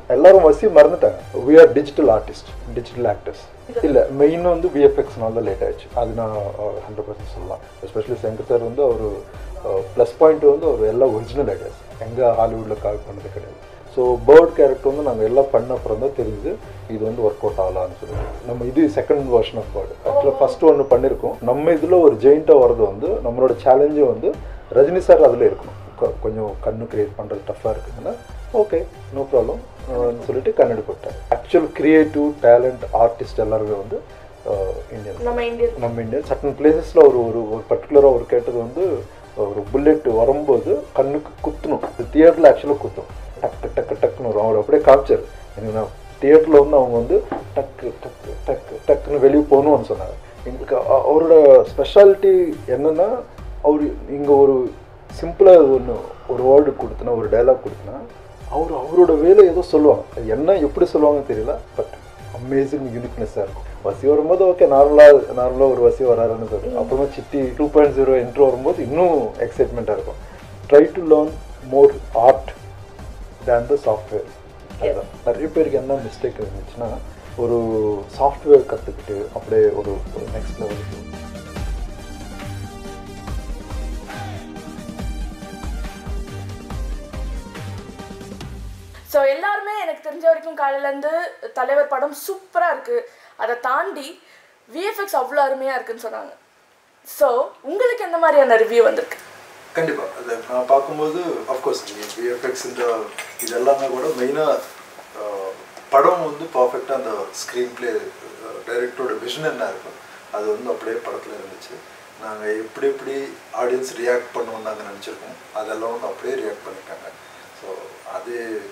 எல்லாரும் வசி மறந்துட்டாங்க we are digital artist digital actors இல்லை மெயின் வந்து விஎஃப்எக்ஸ்னால தான் லேட் ஆயிடுச்சு அது நான் ஹண்ட்ரட் பர்சன்ட் சொல்லலாம் எஸ்பெஷலி சங்கர் சார் வந்து அவர் ப்ளஸ் பாயிண்ட் வந்து அவர் எல்லாம் ஒரிஜினல் ஐடியாஸ் எங்கே ஹாலிவுட்டில் கால் பண்ணது கிடையாது ஸோ பேர்ட் கேரக்டர் வந்து நாங்கள் எல்லாம் பண்ண அப்புறம் தான் தெரியுது இது வந்து ஒர்க் அவுட் ஆகலாம்னு சொல்லி நம்ம இது செகண்ட் வெர்ஷன் ஆஃப் பேர்டு ஆக்சுவலாக ஃபர்ஸ்ட் ஒன்று பண்ணியிருக்கோம் நம்ம இதில் ஒரு ஜெயிண்ட்டாக வர்றது வந்து நம்மளோட சேலஞ்சு வந்து ரஜினி சார் அதில் இருக்கணும் கொ- கொஞ்சம் கண்ணு கிரியேட் பண்ணுறது டஃப்பாக இருக்குதுன்னா ஓகே நோ ப்ராப்ளம் சொல்லிட்டு கண்ணெடு போட்டேன் ஆக்சுவல் கிரியேட்டிவ் டேலண்ட் ஆர்டிஸ்ட் எல்லாருமே வந்து இந்தியன் நம்ம இந்தியன் நம்ம இந்தியன் சர்டன் பிளேசஸில் ஒரு ஒரு ஒரு பர்டிகுலராக ஒரு கேட்டது வந்து ஒரு புல்லெட் வரும்போது கண்ணுக்கு குத்தணும் தியேட்டரில் ஆக்சுவலாக குத்தும் டக்கு டக்கு டக்குன்னு வரும் அவர் அப்படியே காமிச்சார் எனக்கு நான் தியேட்டரில் வந்து அவங்க வந்து டக்கு டக்கு டக்கு டக்குன்னு வெளியே போகணும்னு சொன்னாங்க எங்களுக்கு அ- அவரோட ஸ்பெஷாலிட்டி என்னன்னா அவர் இங்கே ஒரு சிம்பிளாக ஒன்று ஒரு வேர்டு கொடுத்தனா ஒரு டைலாக் கொடுத்தனா அவர் அவரோட வேலை ஏதோ சொல்லுவாங்க அது என்ன எப்படி சொல்லுவாங்கன்னு தெரியல பட் அமேசிங் யூனிக்னஸாக இருக்கும் வசி வரும்போது ஓகே நார்மலாக நார்மலாக ஒரு வசி வராருன்னு சொல்லுங்க அப்புறமா சிட்டி டூ பாயிண்ட் ஜீரோ என்ட்ரு வரும்போது இன்னும் எக்ஸைட்மெண்ட்டாக இருக்கும் try to learn more art than the software அதுதான் நிறைய பேருக்கு என்ன மிஸ்டேக் இருந்துச்சுன்னா ஒரு சாஃப்ட்வேர் கற்றுக்கிட்டு அப்படியே ஒரு நெக்ஸ்ட் லெவலுக்கு ஸோ எல்லாருமே எனக்கு தெரிஞ்ச வரைக்கும் காலையிலேருந்து தலைவர் படம் சூப்பராக இருக்குது அதை தாண்டி விஎஃப்எக்ஸ் அவ்வளோ அருமையாக இருக்குன்னு சொன்னாங்க ஸோ உங்களுக்கு எந்த மாதிரியான ரிவ்யூ வந்திருக்கு கண்டிப்பாக அது நான் பார்க்கும்போது அஃப்கோர்ஸ் விஎஃப்எக்ஸ் இந்த இது எல்லாமே கூட மெயினாக படம் வந்து பர்ஃபெக்டாக அந்த ஸ்க்ரீன் ப்ளே டைரக்டரோட விஷன் என்ன இருக்கும் அது வந்து அப்படியே படத்தில் இருந்துச்சு நாங்கள் எப்படி எப்படி ஆடியன்ஸ் ரியாக்ட் பண்ணுவோம் நாங்கள் நினச்சிருக்கோம் அதெல்லாம் வந்து அப்படியே ரியாக்ட் பண்ணியிருக்காங்க ஸோ அது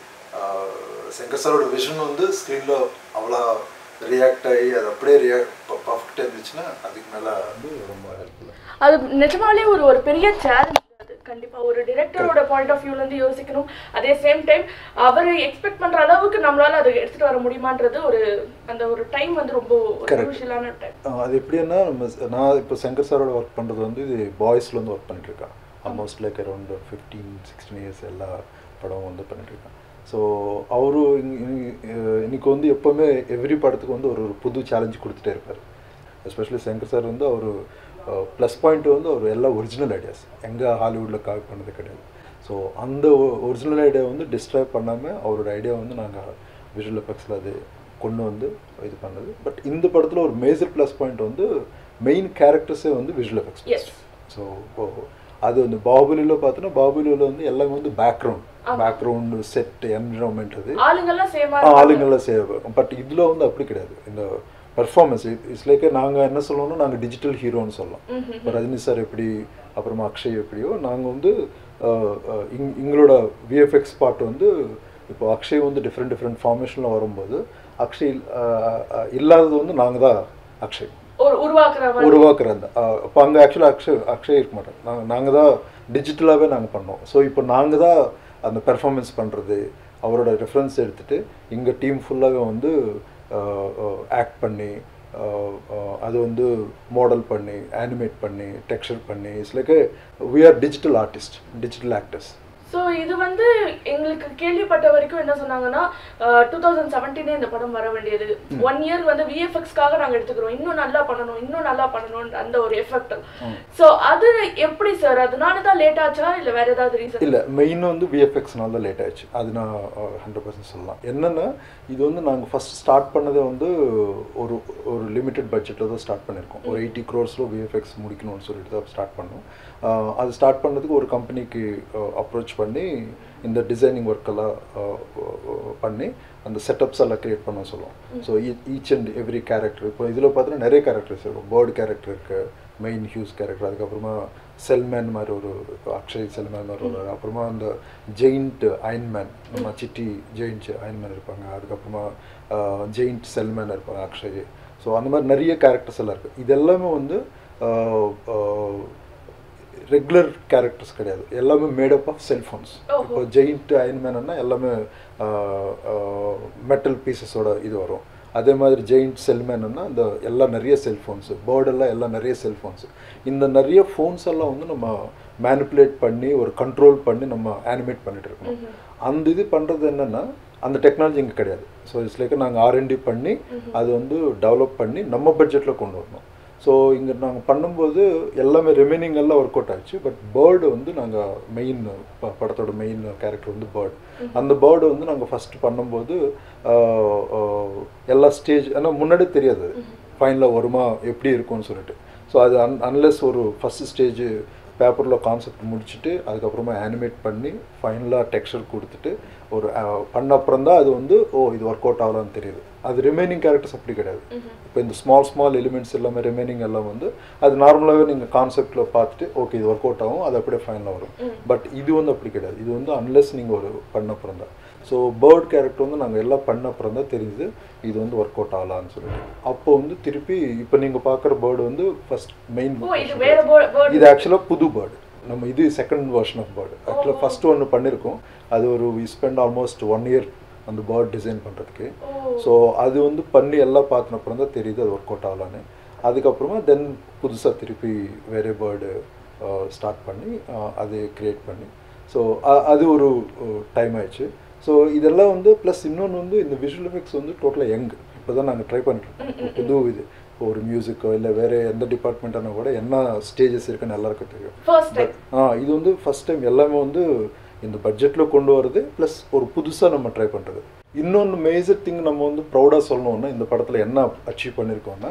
ஆஹ், சங்கர் சாரோட விஷன் வந்து ஸ்க்ரீனில் அவ்வளோ ரியாக்ட் ஆகி அது அப்படியே ரியாக்ட் பர்ஃபெக்டாக இருந்துச்சுன்னா அதுக்கு மேலே வந்து ரொம்ப ஹெல்ப்ஃபுல்லாக அது நிஜமாலே ஒரு ஒரு பெரிய சேலஞ்ச் அது கண்டிப்பா ஒரு டிரெக்டரோட பாயிண்ட் ஆஃப் வியூல இருந்து யோசிக்கணும் அதே சேம் டைம் அவர் எக்ஸ்பெக்ட் பண்ற அளவுக்கு நம்மளால அதை எடுத்துட்டு வர முடியுமான்றது ஒரு அந்த ஒரு டைம் வந்து ரொம்ப Correct. குரூஷியலான டைம் ஆஹ் அது எப்படின்னா நம்ம ஸ்- நான் இப்போ சங்கர் சாரோட ஒர்க் பண்ணுறது வந்து இது பாய்ஸ்லேருந்து ஒர்க் பண்ணிட்டுருக்கேன் almost like around fifteen sixteen years எல்லா படம் வந்து பண்ணிட்டுருக்கேன் ஸோ அவரு இங்க- இங்க- அஹ் இன்னைக்கு வந்து எப்போவுமே எவ்ரி படத்துக்கு வந்து ஒரு ஒரு புது சேலஞ்ச் கொடுத்துட்டே இருப்பார் எஸ்பெஷலி சங்கர் சார் வந்து அவர் ப்ளஸ் பாயிண்ட் வந்து அவர் எல்லா ஒரிஜினல் ஐடியாஸ் எங்கே ஹாலிவுட்டில் கால் பண்ணது கிடையாது ஸோ அந்த ஒரிஜினல் ஐடியா வந்து டிஸ்ட்ராய் பண்ணாமல் அவரோட ஐடியா வந்து நாங்கள் விஷுவல் எஃபெக்ட்ஸில் அது கொண்டு வந்து இது பண்ணது பட் இந்த படத்தில் ஒரு மேஜர் ப்ளஸ் பாயிண்ட் வந்து மெயின் கேரக்டர்ஸே வந்து விஷுவல் எஃபெக்ட்ஸ் Yes. ஸோ அது வந்து பாகுபலியில் பார்த்தோன்னா பாகுபலியில் வந்து எல்லாமே வந்து பேக்ரவுண்ட் பேக்ரவுண்டு செட் என்விரான்மெண்ட் அது ஆளுங்கெல்லாம் சேமா ஆ, ஆளுங்கெல்லாம் சேவ் பட் இதில் வந்து அப்படி கிடையாது இந்த பெர்ஃபார்மன்ஸ் இட்ஸ் லைக் நாங்கள் என்ன சொல்லணும்னா நாங்கள் டிஜிட்டல் ஹீரோன்னு சொல்லலாம் இப்போ ரஜினி சார் எப்படி அப்புறமா அக்ஷய் எப்படியோ நாங்கள் வந்து அஹ், அஹ், இங் எங்களோட விஎஃப்எக்ஸ் பார்ட் வந்து இப்போ அக்ஷய் வந்து டிஃப்ரெண்ட் டிஃப்ரெண்ட் ஃபார்மேஷனில் வரும்போது அக்ஷய் அஹ், அஹ், இல்லாதது வந்து நாங்கள் தான் அக்ஷய் ஒரு உருவாக்குற மாதிரி உருவாக்குற அந்த இப்போ அங்கே ஆக்சுவலாக அக்ஷய் அக்ஷய் இருக்க மாட்டோம் நாங்கள் நாங்கள் தான் டிஜிட்டலாகவே நாங்கள் பண்ணோம் ஸோ இப்போ நாங்கள் தான் அந்த பெர்ஃபார்மன்ஸ் பண்ணுறது அவரோட ரெஃபரன்ஸ் எடுத்துகிட்டு இங்கே டீம் ஃபுல்லாகவே வந்து ஆக்ட் பண்ணி அஹ், அஹ், அது வந்து மாடல் பண்ணி அனிமேட் பண்ணி டெக்ஸ்சர் பண்ணி it's like we are digital artist digital actors so இது வந்து எங்களுக்கு கேள்விப்பட்ட வரைக்கும் என்ன சொன்னாங்கன்னா டூ தௌசண்ட் செவன்டீனே இந்த படம் வர வேண்டியது ஒன் இயர் வந்து விஎஃப்எக்ஸ்க்காக நாங்கள் எடுத்துக்கிறோம் இன்னும் நல்லா பண்ணணும் இன்னும் நல்லா பண்ணணும் அந்த ஒரு எஃபெக்ட் ஸோ அது எப்படி சார் அதனால தான் லேட் ஆச்சா இல்லை வேற ஏதாவது ரீசன் இல்லை மெயின் வந்து விஎஃப்எக்ஸ்னால தான் லேட் ஆயிடுச்சு அது நான் ஹண்ட்ரட் பர்சன்ட் சொல்லலாம் என்னென்னா இது வந்து நாங்கள் ஃபஸ்ட் ஸ்டார்ட் பண்ணதே வந்து ஒரு ஒரு லிமிட்டட் பட்ஜெட்டில் தான் ஸ்டார்ட் பண்ணியிருக்கோம் ஒரு எயிட்டி க்ரோர்ஸில் விஎஃப்எக்ஸ் முடிக்கணும்னு சொல்லிட்டு தான் ஸ்டார்ட் பண்ணோம் ஆஹ் அது ஸ்டார்ட் பண்ணதுக்கு ஒரு கம்பெனிக்கு அப்ரோச் பண்ணி இந்த டிசைனிங் ஒர்க்கெல்லாம் பண்ணி அந்த செட்டப்ஸ் எல்லாம் க்ரியேட் பண்ண சொல்லுவோம் so each and every character இப்போ இதில் பார்த்தீங்கன்னா நிறைய கேரக்டர்ஸ் இருக்கும் பேர்டு கேரக்டர் இருக்குது மெயின் ஹியூஸ் கேரக்டர் அதுக்கப்புறமா செல்மேன் மாதிரி ஒரு அக்ஷய் செல்மேன் மாதிரி ஒரு அப்புறமா அந்த ஜெயிண்ட் அயன்மேன் நம்ம சிட்டி ஜெயிண்ட் அயன்மேன் இருப்பாங்க அதுக்கப்புறமா ஜெயிண்ட் செல்மேன் இருப்பாங்க அக்ஷய் ஸோ அந்த மாதிரி நிறைய கேரக்டர்ஸ் எல்லாம் இருக்குது இது எல்லாமே வந்து ரெகுலர் கேரக்டர்ஸ் கிடையாது எல்லாமே மேடப் ஆஃப் செல்ஃபோன்ஸ் இப்போ ஜெயிண்ட் அயன்மேன்னா எல்லாமே மெட்டல் பீசஸோட இது வரும் அதே மாதிரி ஜெயிண்ட் செல்மேன்னா இந்த எல்லாம் நிறைய செல்ஃபோன்ஸு பேர்டெல்லாம் எல்லாம் நிறைய செல்ஃபோன்ஸு இந்த நிறைய ஃபோன்ஸ் எல்லாம் வந்து நம்ம மேனிப்புலேட் பண்ணி ஒரு கண்ட்ரோல் பண்ணி நம்ம அனிமேட் பண்ணிட்டு இருக்கணும் அந்த இது பண்ணுறது என்னென்னா அந்த டெக்னாலஜி இங்கே கிடையாது ஸோ இட்ஸ் லைக் நாங்கள் ஆர்என்டி பண்ணி அது வந்து டெவலப் பண்ணி நம்ம பட்ஜெட்டில் கொண்டு வரணும் ஸோ இங்கே நாங்கள் பண்ணும்போது எல்லாமே ரிமைனிங் எல்லாம் ஒர்க் அவுட் ஆச்சு பட் பேர்டு வந்து நாங்கள் மெயின் படத்தோட மெயின் கேரக்டர் வந்து பேர்டு அந்த பேர்டு வந்து நாங்கள் ஃபஸ்ட்டு பண்ணும்போது ஆஹ், ஆஹ், எல்லா ஸ்டேஜ் ஏன்னா முன்னாடி தெரியாது ஃபைனலாக வருமா எப்படி இருக்கும்னு சொல்லிட்டு ஸோ அது அன் அன்லெஸ் ஒரு ஃபஸ்ட்டு ஸ்டேஜ் பேப்பரில் கான்செப்ட் முடிச்சுட்டு அதுக்கப்புறமா ஆனிமேட் பண்ணி ஃபைனலாக டெக்ஸ்சர் கொடுத்துட்டு ஒரு அஹ், பண்ண அப்புறம் தான் அது வந்து ஓ இது ஒர்க் அவுட் ஆகலாம்னு தெரியுது அது ரிமைனிங் கேரக்டர்ஸ் அப்படி கிடையாது இப்போ இந்த ஸ்மால் ஸ்மால் எலிமெண்ட்ஸ் எல்லாமே ரிமைனிங் எல்லாம் வந்து அது நார்மலாகவே நீங்கள் கான்செப்டில் பார்த்துட்டு ஓகே இது ஒர்க் அவுட் ஆகும் அது அப்படியே ஃபைனலாக வரும் பட் இது வந்து அப்படி கிடையாது இது வந்து அன்லெஸ் நீங்கள் ஒரு பண்ண அப்புறம் தான் ஸோ பேர்ட் கேரக்டர் வந்து நாங்கள் எல்லாம் பண்ண அப்புறம் தான் தெரியுது இது வந்து ஒர்க் அவுட் ஆகலான்னு சொல்லிட்டு அப்போ வந்து திருப்பி இப்போ நீங்கள் பார்க்குற பேர்டு வந்து ஃபர்ஸ்ட் மெயின் ஓ இது வேற பேர்ட் இது ஆக்சுவலாக புது பேர்டு நம்ம இது செகண்ட் வெர்ஷன் ஆஃப் பேர்டு ஆக்சுவலாக ஃபர்ஸ்ட் ஒன்று பண்ணியிருக்கோம் அது ஒரு we spend almost one year அந்த பேர்ட் டிசைன் பண்ணுறதுக்கு ஸோ அது வந்து பண்ணி எல்லாம் பார்த்தின அப்புறம் தான் தெரியுது அது ஒர்க் அவுட் ஆகலான்னு அதுக்கப்புறமா தென் புதுசாக திருப்பி வேறு பேர்டு ஸ்டார்ட் பண்ணி அஹ், அது க்ரியேட் பண்ணி ஸோ அது ஒரு டைம் ஆயிடுச்சு ஸோ இதெல்லாம் வந்து ப்ளஸ் இன்னொன்று வந்து இந்த விஷுவல் எஃபெக்ட்ஸ் வந்து டோட்டலாக யங் இப்போ தான் நாங்கள் ட்ரை பண்ணிருக்கோம் புது இது இப்போ ஒரு மியூசிக்கோ இல்லை வேறு எந்த டிபார்ட்மெண்ட்டான கூட என்ன ஸ்டேஜஸ் இருக்குன்னு எல்லாருக்கும் தெரியும் ஃபர்ஸ்ட் டைம் ஆ இது வந்து ஃபஸ்ட் டைம் எல்லாமே வந்து இந்த பட்ஜெட்டில் கொண்டு வரது ப்ளஸ் ஒரு புதுசாக நம்ம ட்ரை பண்ணுறது இன்னொன்று மேஜர் திங் நம்ம வந்து ப்ரௌடாக சொல்லணும்னா இந்த படத்தில் என்ன அச்சீவ் பண்ணியிருக்கோம்னா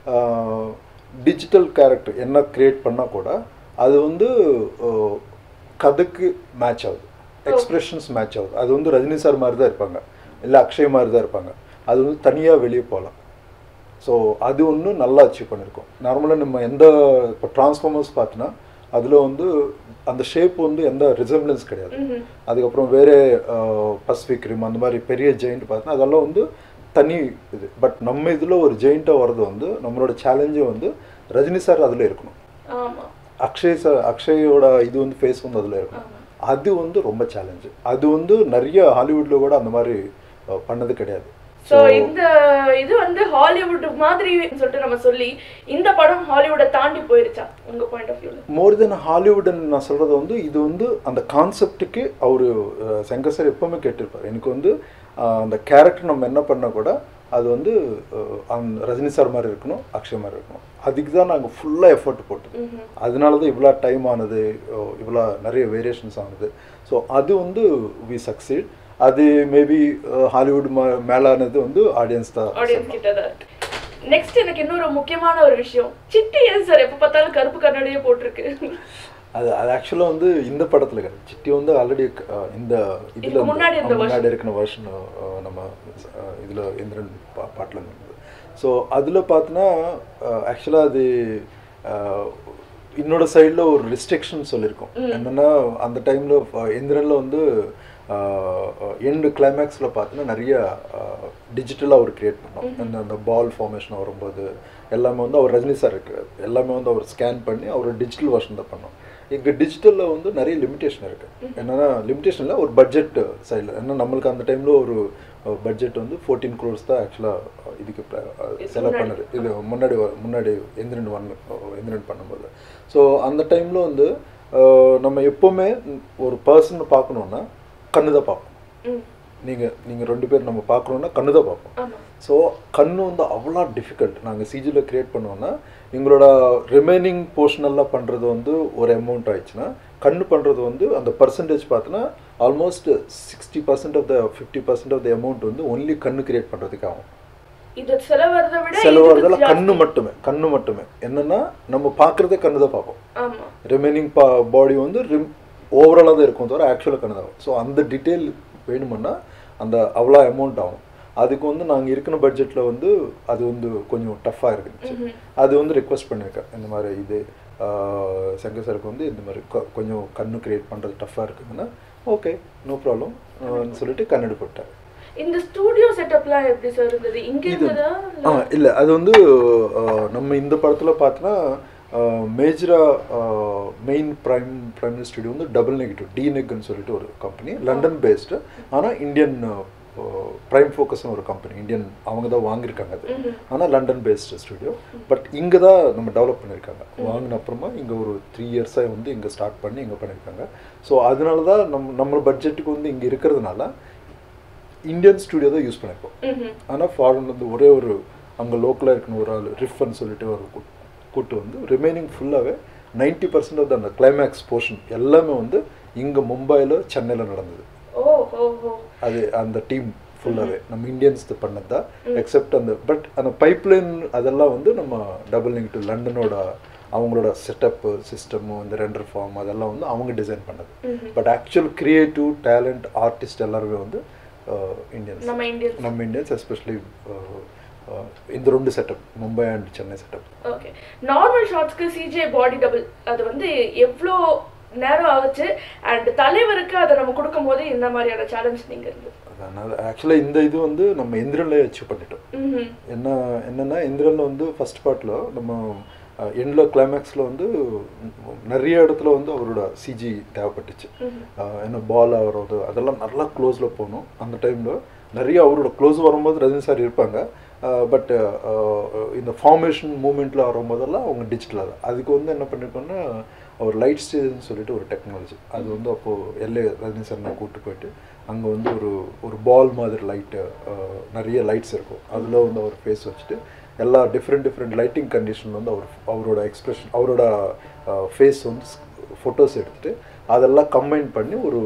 டிஜிட்டல் கேரக்டர் என்ன க்ரியேட் பண்ணால் கூட அது வந்து ஆ, கதைக்கு மேட்ச் ஆகுது எக்ஸ்பிரஷன்ஸ் மேட்ச் ஆகுது அது வந்து ரஜினி சார் மாதிரி தான் இருப்பாங்க இல்லை அக்ஷய் மாதிரி தான் இருப்பாங்க அது வந்து தனியாக வெளியே போகலாம் ஸோ அது ஒன்று நல்லா அச்சீவ் பண்ணியிருக்கோம் நார்மலாக நம்ம எந்த இப்போ டிரான்ஸ்ஃபார்மர்ஸ் பார்த்தோன்னா அதில் வந்து அந்த ஷேப் வந்து எந்த ரிசம்பிளன்ஸ் கிடையாது அதுக்கப்புறம் வேறு பசிபிக் ரிம் அந்த மாதிரி பெரிய ஜெயிண்ட் பார்த்தோன்னா அதெல்லாம் வந்து தனி இது பட் நம்ம இதில் ஒரு ஜெயிண்ட்டாக வர்றது வந்து நம்மளோட சேலஞ்சே வந்து ரஜினி சார் அதில் இருக்கணும் ஆமா அக்ஷய் சார் அக்ஷயோட இது வந்து ஃபேஸ் வந்து அதில் இருக்கணும் அது வந்து ரொம்ப சேலஞ்சு அது வந்து நிறைய ஹாலிவுட்டில் கூட அந்த மாதிரி அஹ், பண்ணது கிடையாது சோ இந்த இது வந்து ஹாலிவுட் மாதிரி சொல்லிட்டு நம்ம சொல்லி இந்த படம் ஹாலிவுட்டை தாண்டி போயிருச்சா உங்க பாயிண்ட் ஆஃப் வியூல மோர் தென் ஹாலிவுட்னு நான் சொல்கிறது வந்து இது வந்து அந்த கான்செப்டுக்கு அவர் சங்கர் சார் எப்பவுமே கேட்டிருப்பார் எனக்கு வந்து அஹ், அந்த கேரக்டர் நம்ம என்ன பண்ணால் கூட அது வந்து அஹ், அந்த ரஜினி சார் மாதிரி இருக்கணும் அக்ஷய் மாதிரி இருக்கணும் அதுக்கு தான் நாங்கள் ஃபுல்லாக எஃபர்ட் போட்டது அதனால தான் இவ்வளோ டைம் ஆனது இவ்வளோ நிறைய வேரியேஷன்ஸ் ஆனது ஸோ அது வந்து வி சக்சீட் அது மேபி ஹாலிவுட் மேலானது வந்து ஆடியன்ஸ் தான் ஆடியன்ஸ் கிட்ட தான் இருக்கு நெக்ஸ்ட் எனக்கு இன்னொரு முக்கியமான ஒரு விஷயம் சிட்டி ஏன் சார் எப்ப பார்த்தாலும் கருப்பு கண்ணாடியே போட்டிருக்கு அது அது ஆக்சுவலாக வந்து இந்த படத்தில் கிடையாது சிட்டி வந்து ஆல்ரெடி இந்த இதில் இதுக்கு முன்னாடி இருந்த முன்னாடி இருக்கிற வருஷன் நம்ம இதில் இந்திரன் பா பாட்டில் இருந்தது ஸோ அதில் பார்த்தோன்னா ஆக்சுவலாக அது அஹ், என்னோட சைடில் ஒரு ரெஸ்ட்ரிக்ஷன் சொல்லியிருக்கோம் என்னென்னா அந்த டைமில் இந்திரனில் வந்து எண்டு கிளைமேக்ஸில் பார்த்தோன்னா நிறைய டிஜிட்டலாக அவர் கிரியேட் பண்ணோம் அந்த அந்த பால் ஃபார்மேஷன் வரும்போது எல்லாமே வந்து அவர் ரஜினி சார் இருக்கிறார் எல்லாமே வந்து அவர் ஸ்கேன் பண்ணி அவர் டிஜிட்டல் வெர்ஷன் தான் பண்ணோம் இங்கே டிஜிட்டலில் வந்து நிறைய லிமிடேஷன் இருக்குது என்னென்னா லிமிடேஷனில் ஒரு பட்ஜெட் சைடில் ஏன்னா நம்மளுக்கு அந்த டைமில் ஒரு பட்ஜெட் வந்து ஃபோர்டீன் க்ரோர்ஸ் தான் ஆக்சுவலாக இதுக்கு செலவு பண்ணது இது முன்னாடி வ- முன்னாடி எந்திரன் ஒன் எந்திரன் பண்ணும்போது ஸோ அந்த டைமில் வந்து அஹ், நம்ம எப்போவுமே ஒரு பர்சன் பார்க்கணுன்னா கண்ணு தான் பார்ப்போம் ம், நீங்கள் நீங்கள் ரெண்டு பேர் நம்ம பார்க்கணுன்னா கண்ணு தான் பார்ப்போம் ஆமா ஸோ கண்ணு வந்து அவ்வளோ டிஃபிகல்ட் நாங்கள் சிஜியில் க்ரியேட் பண்ணோன்னா எங்களோட ரிமைனிங் போர்ஷனெல்லாம் பண்ணுறது வந்து ஒரு அமௌண்ட் ஆயிடுச்சுன்னா கண்ணு பண்ணுறது வந்து அந்த பர்சன்டேஜ் பார்த்தோன்னா almost sixty percent of the fifty percent of the amount வந்து ஒன்லி கண்ணு கிரியேட் பண்ணுறதுக்கு ஆகும் இது செலவறதை விட செலவாகிறதுல இதுக்கு கண்ணு மட்டுமே கண்ணு மட்டுமே என்னன்னா நம்ம பார்க்குறதே கண்ணு தான் பார்ப்போம் ஆமா ரிமைனிங் பா பாடி வந்து ரிம் ஓவராலாக தான் இருக்கும் தவிர ஆக்சுவலாக கண்ணு தான் ஸோ அந்த டீட்டெயில் வேணுமுன்னா அந்த அவ்வளோ அமௌண்ட் ஆகும் அதுக்கு வந்து நாங்கள் இருக்கிற பட்ஜெட்டில் வந்து அது வந்து கொஞ்சம் டஃப்பாக இருந்துச்சு அது வந்து ரெக்வஸ்ட் பண்ணியிருக்கேன் இந்த மாதிரி இது ஆஹ், சங்கர் சாருக்கு வந்து இந்த மாதிரி கொ- கொஞ்சம் கண்ணு கிரியேட் பண்ணுறது டஃப்பாக இருக்குதுன்னா ஓகே நோ ப்ராப்ளம் சொல்லிட்டு கண்ணெடு போட்டார் இந்த ஸ்டூடியோ செட்டப்லாம் எப்படி சார் இருந்தது இங்க இருந்ததா ஆ இல்லை அது வந்து ஆஹ், நம்ம இந்த படத்தில் பார்த்தோன்னா மேஜராக மெயின் ப்ரைம் ப்ரைம் ஸ்டுடியோ வந்து டபுள் நெகட்டிவ் டி நெக்னு சொல்லிட்டு ஒரு கம்பெனி லண்டன் பேஸ்டு ஆனால் இந்தியன் ப்ரைம் ஃபோக்கஸ்னு ஒரு கம்பெனி இந்தியன் அவங்க தான் வாங்கியிருக்காங்க அது ஆனால் லண்டன் பேஸ்டு ஸ்டுடியோ பட் இங்கே தான் நம்ம டெவலப் பண்ணியிருக்காங்க வாங்கின அப்புறமா இங்கே ஒரு த்ரீ இயர்ஸாக வந்து இங்கே ஸ்டார்ட் பண்ணி இங்கே பண்ணியிருக்காங்க ஸோ அதனால தான் நம்ம நம்ம பட்ஜெட்டுக்கு வந்து இங்கே இருக்கிறதுனால இந்தியன் ஸ்டுடியோ தான் யூஸ் பண்ணியிருக்கோம் ம்ஹும். ஆனால் ஃபாரின்லேருந்து ஒரே ஒரு அங்கே லோக்கலாக இருக்கணும் ஒரு ஆள் ரிஃப்னு சொல்லிட்டு ஒரு கூ- கூட்டு வந்து ரிமைனிங் ஃபுல்லாகவே நைன்ட்டி பர்சன்ட் ஆஃப் அந்த கிளைமேக்ஸ் போர்ஷன் எல்லாமே வந்து இங்கே மும்பையில் சென்னையில் நடந்தது ஓ ஓ ஓ அது அந்த டீம் ஃபுல்லாகவே நம்ம இந்தியன்ஸ் பண்ணது தான் எக்ஸப்ட் அந்த பட் அந்த பைப்லைன் அதெல்லாம் வந்து நம்ம டபுள் லிங்க் டு லண்டனோட அவங்களோட செட்டப்பு சிஸ்டமு இந்த ரெண்டர் ஃபார்ம் அதெல்லாம் வந்து அவங்க டிசைன் பண்ணது but actual creative talent artist எல்லாருமே வந்து இந்தியன்ஸ் நம்ம இந்தியன் நம்ம இந்தியன்ஸ் எஸ்பெஷலி இந்த ரெண்டு setup Mumbai and Chennai setup okay normal ஷார்ட்ஸ்க்கு சிஜே பாடி டபுள் அது வந்து எவ்வளோ நேரம் ஆகுச்சு அண்ட் தலைவருக்கு அதை நம்ம கொடுக்கும்போது இந்த மாதிரியான சேலஞ்ச் நீங்க இருந்து அதனால் ஆக்சுவலாக இந்த இது வந்து நம்ம எந்திரன்லேயே அச்சீவ் பண்ணிட்டோம் ம்ஹும். என்ன என்ன என்னன்னா இந்திரனில் வந்து ஃபர்ஸ்ட் பார்ட்டில் நம்ம எண்டில் கிளைமேக்ஸில் வந்து நிறைய இடத்துல வந்து அவரோட சிஜி தேவைப்பட்டுச்சு அஹ் என்ன பால் ஆகிறது அதெல்லாம் நல்லா க்ளோஸில் போகணும் அந்த டைமில் நிறைய அவரோட க்ளோஸ் வரும்போது ரஜினி சார் இருப்பாங்க பட் இந்த ஃபார்மேஷன் மூமெண்ட்டில் வரும்போதெல்லாம் அவங்க டிஜிட்டலாக தான் அதுக்கு வந்து என்ன பண்ணிருக்கோம்னா அவர் லைட் ஸ்டேஜ்னு சொல்லிட்டு ஒரு டெக்னாலஜி அது வந்து அப்போது எல்ஏ ரஜினி சார் நான் கூப்பிட்டு போயிட்டு அங்கே வந்து ஒரு ஒரு பால் மாதிரி லைட்டு நிறைய லைட்ஸ் இருக்கும் அதில் வந்து அவர் ஃபேஸ் வச்சுட்டு எல்லா டிஃப்ரெண்ட் டிஃப்ரெண்ட் லைட்டிங் கண்டிஷன் வந்து அவர் அவரோட எக்ஸ்பிரஷன் அவரோட ஃபேஸ் வந்து ஃபோட்டோஸ் எடுத்துட்டு அதெல்லாம் கம்பைன் பண்ணி ஒரு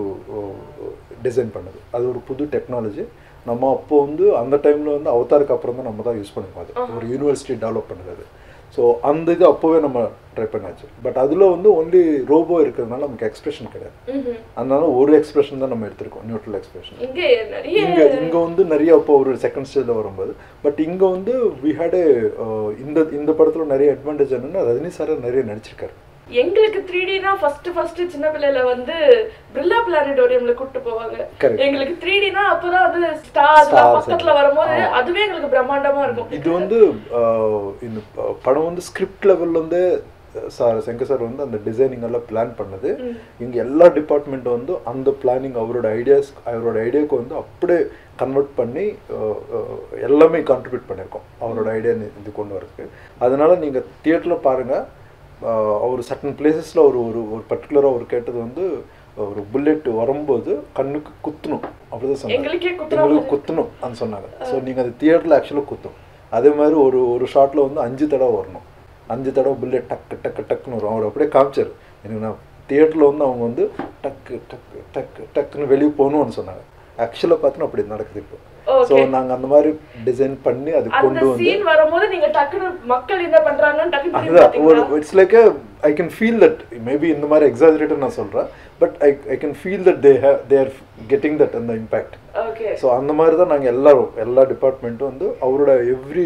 டிசைன் பண்ணுது அது ஒரு புது டெக்னாலஜி நம்ம அப்போ வந்து அந்த டைமில் வந்து அவதாருக்கு அப்புறம் தான் நம்ம தான் யூஸ் பண்ணிப்போம் அது ஒரு யூனிவர்சிட்டி டெவலப் பண்ணுறது ஸோ அந்த இது அப்போவே நம்ம ட்ரை பண்ணாச்சு பட் அதில் வந்து ஒன்லி ரோபோ இருக்கிறதுனால நமக்கு எக்ஸ்பிரஷன் கிடையாது ம்ஹும். அதனால ஒரு எக்ஸ்பிரஷன் தான் நம்ம எடுத்திருக்கோம் நியூட்ரல் எக்ஸ்பிரஷன் இங்க நிறைய இங்க இங்க வந்து நிறைய அப்போ ஒரு செகண்ட் ஸ்டேஜ்ல வரும்போது பட் இங்க வந்து வி ஹேட் இந்த இந்த படத்துல நிறைய அட்வான்டேஜ் என்னன்னா ரஜினி சார் நிறைய நடிச்சிருக்காரு எங்களுக்கு த்ரீ டினா ஃபர்ஸ்ட் ஃபர்ஸ்ட் சின்ன பிள்ளையில வந்து பிர்லா பிளானட்டோரியம்ல கூட்டு போவாங்க Correct. எங்களுக்கு த்ரீ டினா அப்பதான் வந்து ஸ்டார்ஸ் Stars பக்கத்துல வரும்போது அதுவே எங்களுக்கு பிரம்மாண்டமா இருக்கும் இது வந்து ஆஹ், இந்த ப- படம் வந்து ஸ்கிரிப்ட் லெவல்ல வந்து சார் சங்கர் சார் வந்து அந்த டிசைனிங் எல்லாம் பிளான் பண்ணது இங்க எல்லா டிபார்ட்மெண்ட் வந்து அந்த பிளானிங் அவரோட ஐடியாஸ் அவரோட ஐடியாவுக்கு வந்து அப்படியே கன்வெர்ட் பண்ணி ஆஹ், ஆஹ், எல்லாமே கான்ட்ரிபியூட் பண்ணியிருக்கோம் அவரோட ஐடியா இது கொண்டு வரதுக்கு அதனால நீங்க தியேட்டரில் பாருங்க ஆஹ், அவர் சட்டன் பிளேசஸில் ஒரு ஒரு ஒரு பர்டிகுலராக அவர் கேட்டது வந்து ஒரு புல்லெட் வரும்போது கண்ணுக்கு குத்தணும் அப்படிதான் சொன்னாங்க எங்களுக்கே குத்துற எங்களுக்கு குத்தணும் அப்படின்னு சொன்னாங்க ஸோ நீங்கள் அது தியேட்டரில் ஆக்சுவலாக குத்தும் அதே மாதிரி ஒரு ஒரு ஷாட்டில் வந்து அஞ்சு தடவை வரணும் அஞ்சு தடவை புல்லெட் டக்கு டக்கு டக்குன்னு வரும் அவர் அப்படியே காமிச்சாரு எனக்கு நான் தியேட்டரில் வந்து அவங்க வந்து டக்கு டக்கு டக்கு டக்குன்னு வெளியே போகணும்னு சொன்னாங்க ஆக்சுவலாக பார்த்தோன்னா அப்படி நடக்குது இப்போ ஸோ ஓகே நாங்கள் அந்த மாதிரி டிசைன் பண்ணி அது அந்த கொண்டு வந்து சீன் வரும்போது நீங்க டக்குன்னு மக்கள் என்ன பண்றாங்கன்னு டக்குன்னு திரும்பி அதுதான் ஒரு பாத்தீங்களா? It's like I can feel that maybe இந்த மாதிரி எக்ஸாஜரேட்டர் நான் சொல்கிறேன் but I I can feel that they have they are getting that அந்த இம்பேக்ட் ஓகே ஸோ அந்த மாதிரி தான் நாங்கள் எல்லாரும் எல்லா டிபார்ட்மெண்ட்டும் வந்து அவரோட எவ்ரி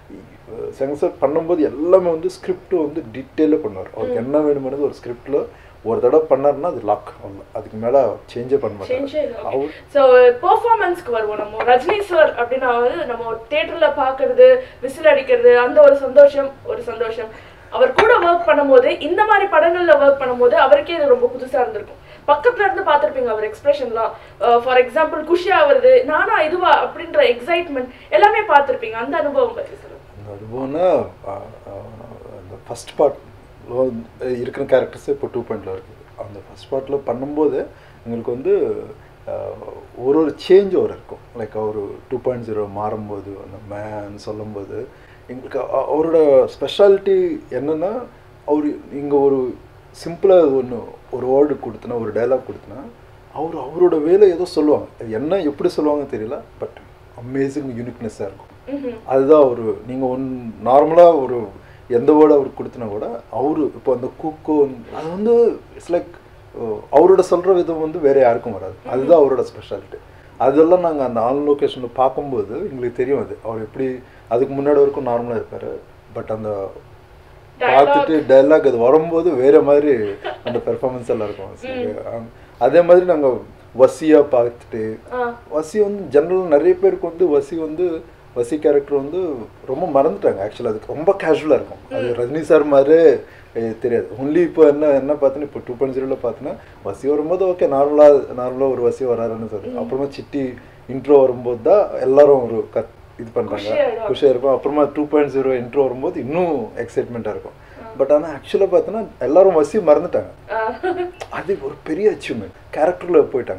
சென்சர் பண்ணும்போது எல்லாமே வந்து ஸ்கிரிப்ட் வந்து டீட்டெயிலாக பண்ணுவார் அவருக்கு என்ன வேணுமானது ஒரு ஸ்கிரிப்டில் ஒரு தடவை பண்ணாருன்னா அது லாக் அவ்வளோ அதுக்கு மேலே சேஞ்சே பண்ண மாட்டார் சேஞ்சே அவர் ஸோ பெர்ஃபார்மன்ஸ்க்கு வருவோம் நம்ம ரஜினி சார் அப்படின்னா வந்து நம்ம தேட்டர்ல பார்க்கறது விசில் அடிக்கிறது அந்த ஒரு சந்தோஷம் ஒரு சந்தோஷம் அவர் கூட ஒர்க் பண்ணும்போது இந்த மாதிரி படங்கள்ல ஒர்க் பண்ணும்போது அவருக்கே இது ரொம்ப புதுசா இருந்திருக்கும் பக்கத்துல இருந்து பார்த்திருப்பீங்க அவர் எக்ஸ்பிரஷன்லாம் ஃபார் எக்ஸாம்பிள் குஷி ஆகுறது நானா இதுவா அப்படின்ற எக்ஸைட்மெண்ட் எல்லாமே பார்த்திருப்பீங்க அந்த அனுபவம் பத்தி சொல்லுங்க அந்த அனுபவம்னா ஆஹ், ஆஹ், அந்த ஃபஸ்ட் பார்ட் இருக்கிற கேரக்டர்ஸே இப்போ டூ பாயிண்டில் இருக்குது அந்த ஃபஸ்ட் பார்ட்டில் பண்ணும்போது எங்களுக்கு வந்து ஆஹ், ஒரு ஒரு சேஞ்ச் ஒரு இருக்கும் லைக் அவர் டூ பாயிண்ட் ஜீரோ மாறும்போது அந்த மேன் சொல்லும்போது எங்களுக்கு அ- அவரோட ஸ்பெஷாலிட்டி என்னென்னா அவர் இங்கே ஒரு சிம்பிளாக ஒன்று ஒரு வேர்டு கொடுத்தனா ஒரு டைலாக் கொடுத்தனா அவர் அவரோட வேலை ஏதோ சொல்லுவாங்க அது என்ன எப்படி சொல்லுவாங்க தெரியல பட் அமேசிங் யூனிக்னஸ்ஸாக இருக்கும் ம்ஹும். அதுதான் ஒரு நீங்கள் ஒன் நார்மலாக ஒரு எந்த வேர்டு அவர் கொடுத்தனா கூட அவரு இப்போ அந்த குக்கோ அது வந்து இட்ஸ் லைக் அவரோட சொல்கிற விதம் வந்து வேற யாருக்கும் வராது அதுதான் அவரோட ஸ்பெஷாலிட்டி அதெல்லாம் நாங்கள் அந்த ஆன் லொக்கேஷனில் பார்க்கும்போது எங்களுக்கு தெரியும் அது அவர் எப்படி அதுக்கு முன்னாடி வரைக்கும் நார்மலாக இருப்பார் பட் அந்த பார்த்துட்டு டைலாக் அது வரும்போது வேற மாதிரி அந்த பெர்ஃபார்மன்ஸ் எல்லாம் இருக்கும் சரி, அஹ், அதே மாதிரி நாங்கள் வசியா பார்த்துட்டு ஆ வசி வந்து ஜென்ரல் நிறைய பேருக்கு வந்து வசி வந்து வசி கேரக்டர் வந்து ரொம்ப மறந்துட்டாங்க ஆக்சுவலாக அதுக்கு ரொம்ப கேஷுவலாக இருக்கும் அது ரஜினி சார் மாதிரியே eh, தெரியாது ஒன்லி இப்போ என்ன என்ன பார்த்தோன்னா இப்போ டூ பாயிண்ட் ஜீரோவில் பார்த்தோன்னா வசி வரும்போது ஓகே நார்மலாக நார்மலாக ஒரு வசி வராருன்னு சொல்லி அப்புறமா சிட்டி இன்ட்ரோ வரும்போது தான் எல்லாரும் ஒரு கத் இது பண்ணுறாங்க குஷியாயிடுவாங்க. குஷியாக இருக்கும் அப்புறமா டூ பாயிண்ட் ஜீரோ இன்ட்ரோ வரும்போது இன்னும் எக்ஸைட்மெண்ட்டாக இருக்கும் பட் ஆனால் ஆக்சுவலாக பார்த்தோன்னா எல்லாரும் வசி மறந்துட்டாங்க ஆ. அது ஒரு பெரிய அச்சீவ்மெண்ட் கேரக்டரில் போயிட்டாங்க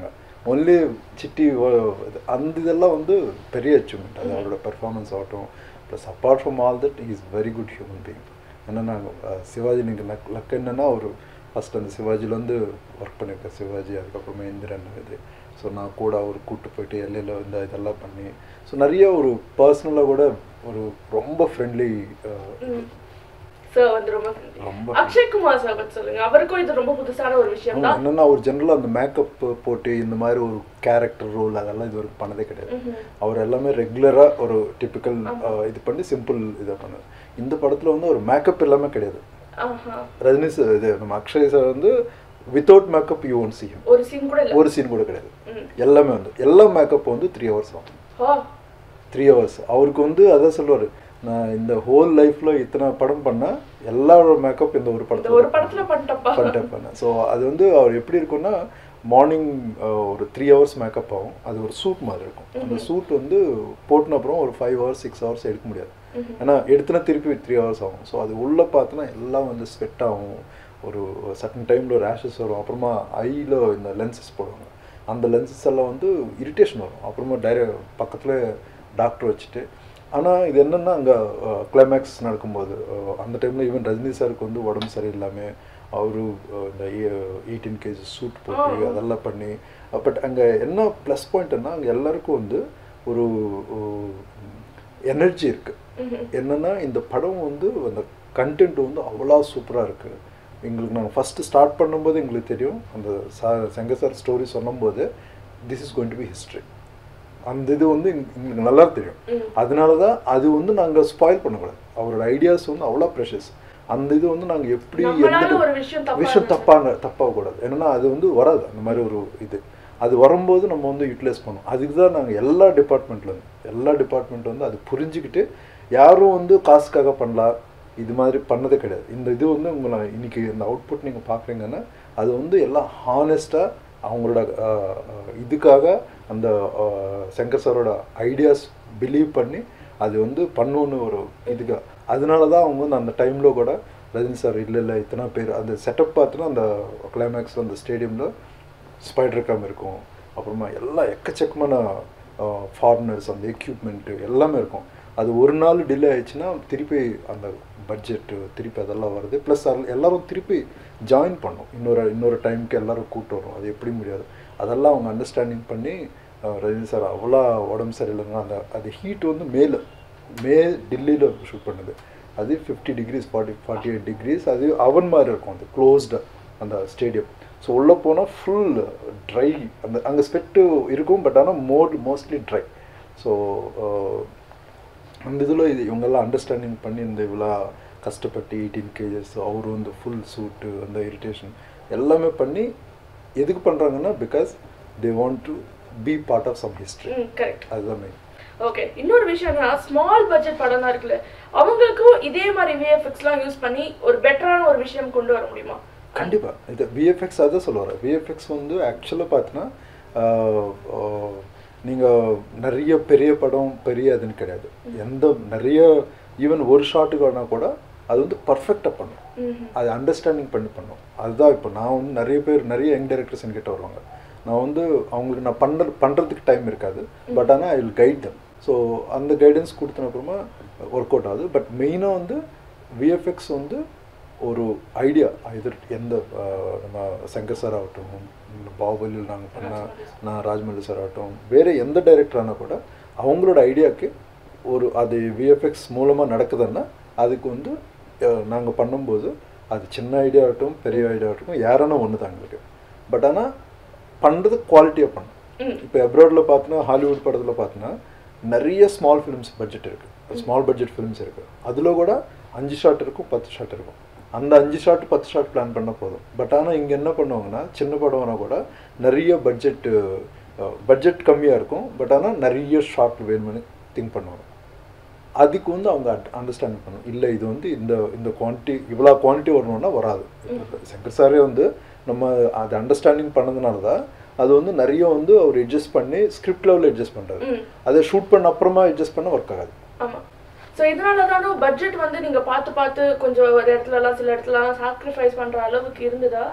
ஒன்லி சிட்டி ஓ- இது- அந்த இதெல்லாம் வந்து பெரிய அச்சீவ்மெண்ட் அது அவரோட பெர்ஃபார்மன்ஸ் ஆகட்டும் plus apart from all that is very good human being ஏன்னா நாங்கள் சிவாஜி நீங்கள் லக் லக் என்னன்னா ஒரு ஃபஸ்ட் அந்த சிவாஜிலேருந்து ஒர்க் பண்ணியிருக்கேன் சிவாஜி அதுக்கப்புறமா இந்திரன் இது ஸோ நான் கூட அவர் கூட்டு போயிட்டு எல்லையில் இந்த இதெல்லாம் பண்ணி ஸோ நிறைய ஒரு பர்சனலாக கூட ஒரு ரொம்ப ஃப்ரெண்ட்லி சார் வந்து ரொம்ப friendly. ரொம்ப அக்ஷய் குமார் சார் பத்தி சொல்லுங்க அவருக்கும் இது ரொம்ப புதுசான ஒரு விஷயம் தான் என்னன்னா அவர் ஜென்ரலாக அந்த மேக்கப் போட்டு இந்த மாதிரி ஒரு கேரக்டர் ரோல் அதெல்லாம் இது வரைக்கும் பண்ணதே கிடையாது அவர் எல்லாமே ரெகுலராக ஒரு டிப்பிக்கல் இது பண்ணி சிம்பிள் இதை பண்ணார் இந்த படத்தில் வந்து ஒரு மேக்கப் எல்லாமே கிடையாது ஆஹா ரஜினி சார் இது நம்ம அக்ஷய் சார் வந்து without makeup you won see ஒரு சீன் கூட இல்ல ஒரு சீன் கூட கிடையாது ம். எல்லாமே வந்து எல்லா மேக்கப் வந்து த்ரீ ஹவர்ஸ் ஆகும் ஆ த்ரீ ஹவர்ஸ் அவருக்கு வந்து அதான் சொல்லுவார் நான் இந்த ஹோல் லைஃப்பில் இத்தனை படம் பண்ணேன் எல்லாரோட மேக்கப் இந்த ஒரு இந்த படத்தில் ஒரு படத்துல பண்ணிட்டப்பா பண்ணிட்டேன் பண்ணேன் ஸோ அது வந்து அவர் எப்படி இருக்கும்னா மார்னிங் ஒரு த்ரீ ஹவர்ஸ் மேக்கப் ஆகும் அது ஒரு சூட் மாதிரி இருக்கும் அந்த சூட் வந்து போட்டின அப்புறம் ஒரு ஃபைவ் ஹவர்ஸ் சிக்ஸ் ஹவர்ஸ் எடுக்க முடியாது ஏன்னா எடுத்துனா திருப்பி த்ரீ ஹவர்ஸ் ஆகும் ஸோ அது உள்ளே பார்த்தோன்னா எல்லாம் வந்து ஸ்வெட் ஆகும் ஒரு சர்டன் டைமில் ரேஷஸ் வரும் அப்புறமா ஐயில் இந்த லென்சஸ் போடுவாங்க அந்த லென்சஸ் எல்லாம் வந்து இரிட்டேஷன் வரும் அப்புறமா டைரெக்ட் பக்கத்தில் டாக்டர் வச்சுட்டு ஆனால் இது என்னென்னா அங்கே கிளைமேக்ஸ் நடக்கும்போது அஹ், அந்த டைமில் ஈவன் ரஜினி சாருக்கு வந்து உடம்பு சரியில்லாமல் அவரு அஹ், இந்த எயிட்டீன் கேஜி சூட் போட்டு அதெல்லாம் பண்ணி பட் அங்கே என்ன ப்ளஸ் பாயிண்ட்னா அங்கே எல்லாருக்கும் வந்து ஒரு எனர்ஜி இருக்குது என்னன்னா இந்த படம் வந்து அந்த கண்டென்ட் வந்து அவ்வளோ சூப்பராக இருக்குது எங்களுக்கு நாங்கள் ஃபஸ்ட்டு ஸ்டார்ட் பண்ணும்போது எங்களுக்கு தெரியும் அந்த சா செங்க சார் ஸ்டோரி சொல்லும்போது this is going to be history அந்த இது வந்து எங்க- எங்களுக்கு நல்லா தெரியும் அதனால தான் அது வந்து நாங்கள் ஸ்பாயில் பண்ணக்கூடாது அவரோட ஐடியாஸ் வந்து அவ்வளோ ப்ரெஷஸ் அந்த இது வந்து நாங்கள் எப்படி நம்மளால எந்த ஒரு விஷயம் தப்பா விஷயம் தப்பான தப்பாகக்கூடாது ஏன்னா அது வந்து வராது அந்த மாதிரி ஒரு இது அது வரும்போது நம்ம வந்து யூட்டிலைஸ் பண்ணோம் அதுக்கு தான் நாங்கள் எல்லா டிபார்ட்மெண்ட்லேருந்து எல்லா டிபார்ட்மெண்ட் வந்து அது புரிஞ்சுக்கிட்டு யாரும் வந்து காசுக்காக பண்ணலாம் இது மாதிரி பண்ணதே கிடையாது இந்த இது வந்து உங்களை இன்னைக்கு இந்த அவுட்புட் நீங்கள் பார்க்குறீங்கன்னா அது வந்து எல்லாம் ஹானஸ்ட்டாக அவங்களோட அஹ், அஹ், இதுக்காக அந்த அஹ், சங்கர் சாரோட ஐடியாஸ் பிலீவ் பண்ணி அது வந்து பண்ணணுன்னு ஒரு இதுக்காக அதனால தான் அவங்க வந்து அந்த டைமில் கூட ரஜினி சார் இல்லை இல்லை இத்தனை பேர் அந்த செட்டப் பார்த்தோன்னா அந்த கிளைமேக்ஸ் அந்த ஸ்டேடியமில் ஸ்பைடர் கேம் இருக்கும் அப்புறமா எல்லா எக்கச்சக்கமான ஃபாரினர்ஸ் அந்த எக்யூப்மெண்ட்டு எல்லாமே இருக்கும் அது ஒரு நாள் டிலே ஆயிடுச்சுன்னா திருப்பி அந்த பட்ஜெட்டு திருப்பி அதெல்லாம் வருது ப்ளஸ் எல்லாரும் திருப்பி ஜாயின் பண்ணும் இன்னொரு இன்னொரு டைமுக்கு எல்லாரும் கூட்டு வரும் அது எப்படி முடியாது அதெல்லாம் அவங்க அண்டர்ஸ்டாண்டிங் பண்ணி அஹ், ரஜினி சார் அவ்வளோ உடம்பு சரியில்லைங்க அந்த அது ஹீட் வந்து மேலே மே டெல்லியில் ஷூட் பண்ணுது அது fifty degrees forty forty eight degrees அது அவன் மாதிரி இருக்கும் அது க்ளோஸ்டு அந்த ஸ்டேடியம் ஸோ உள்ளே போனால் ஃபுல் ட்ரை அந்த அங்கே ஸ்வெட்டு இருக்கும் பட் ஆனால் மோர் மோஸ்ட்லி ட்ரை ஸோ அந்த இதில் இது இவங்கெல்லாம் அண்டர்ஸ்டாண்டிங் பண்ணி இந்த இவ்வளோ கஷ்டப்பட்டு எயிட்டீன் கேஜஸ் அவர் வந்து ஃபுல் சூட்டு அந்த இரிட்டேஷன் எல்லாமே பண்ணி எதுக்கு பண்ணுறாங்கன்னா because they want to be part of some history hmm correct அதுதான் மெயின் ஓகே இன்னொரு விஷயம் என்னன்னா ஸ்மால் பட்ஜெட் படம்லாம் இருக்குல்ல அவங்களுக்கும் இதே மாதிரி விஎஃப்எக்ஸ்லாம் யூஸ் பண்ணி ஒரு பெட்டரான ஒரு விஷயம் கொண்டு வர முடியுமா கண்டிப்பாக இது விஎஃப்எக்ஸ் அதான் சொல்ல வரேன் விஎஃப்எக்ஸ் வந்து ஆக்சுவலாக பார்த்தீங்கன்னா நீங்கள் நிறைய பெரிய படம் பெரிய அதுன்னு கிடையாது எந்த நிறைய ஈவன் ஒரு ஷாட்டுக்கு வேணால் கூட அது வந்து பர்ஃபெக்டாக பண்ணும் ம் அது அண்டர்ஸ்டாண்டிங் பண்ணி பண்ணும் அதுதான் இப்போ நான் வந்து நிறைய பேர் நிறைய யங் டைரக்டர்ஸ் என்கிட்ட வருவாங்க நான் வந்து அவங்களுக்கு நான் பண்ணுற பண்ணுறதுக்கு டைம் இருக்காது பட் ஆனால் I will guide them so அந்த கைடன்ஸ் கொடுத்தன அப்புறமா ஒர்க் அவுட் ஆகுது பட் மெயினாக வந்து விஎஃப்எக்ஸ் வந்து ஒரு ஐடியா இது எந்த அஹ், நம்ம சங்கர் சார் ஆகட்டும் இல்ல பாகுபலியில் நாங்கள் பண்ண நான் ராஜ்மௌலி சார் ஆகட்டும் வேறு எந்த டைரக்டர் ஆனால் கூட அவங்களோட ஐடியாவுக்கு ஒரு அது விஎஃப்எக்ஸ் மூலமாக நடக்குதுன்னா அதுக்கு வந்து நாங்கள் பண்ணும்போது அது சின்ன ஐடியா ஆகட்டும் பெரிய ஐடியா ஆகட்டும் யாரானா ஒன்று தான் எங்களுக்கு பட் ஆனால் பண்ணுறது குவாலிட்டியாக பண்ணும் ம் இப்போ அப்ராடில் பார்த்தீங்கன்னா ஹாலிவுட் படத்தில் பார்த்தீங்கன்னா நிறைய ஸ்மால் ஃபிலிம்ஸ் பட்ஜெட் இருக்குது ஸ்மால் பட்ஜெட் ஃபிலிம்ஸ் இருக்குது அதில் கூட அஞ்சு ஷாட் இருக்கும் பத்து ஷாட் இருக்கும் அந்த அஞ்சு ஷாட் பத்து ஷாட் பிளான் பண்ணால் போதும் பட் ஆனால் இங்கே என்ன பண்ணுவாங்கன்னா சின்ன படம்னா கூட நிறைய பட்ஜெட்டு பட்ஜெட் கம்மியாக இருக்கும் பட் ஆனால் நிறைய ஷாட் வேணும்னு திங்க் பண்ணுவாங்க அதுக்கு வந்து அவங்க அண்டர்ஸ்டாண்டிங் பண்ணணும் இல்லை இது வந்து இந்த இந்த குவான்டிட்டி இவ்வளோ குவான்டிட்டி வரணும்னா வராது இப்ப சங்கர் சாரே வந்து நம்ம அது அண்டர்ஸ்டாண்டிங் பண்ணதுனால தான் அது வந்து நிறைய வந்து அவர் அட்ஜஸ்ட் பண்ணி ஸ்கிரிப்ட் லெவலில் அட்ஜஸ்ட் பண்ணுறாரு ம் அதை ஷூட் பண்ண அப்புறமா அட்ஜஸ்ட் பண்ண ஒர்க் ஆகாது ஆமா ஸோ இதனால தானே பட்ஜெட் வந்து நீங்க பார்த்து பார்த்து கொஞ்சம் ஒரு இடத்துலலாம் சில இடத்துலலாம் சாக்ரிஃபைஸ் பண்ற அளவுக்கு இருந்ததா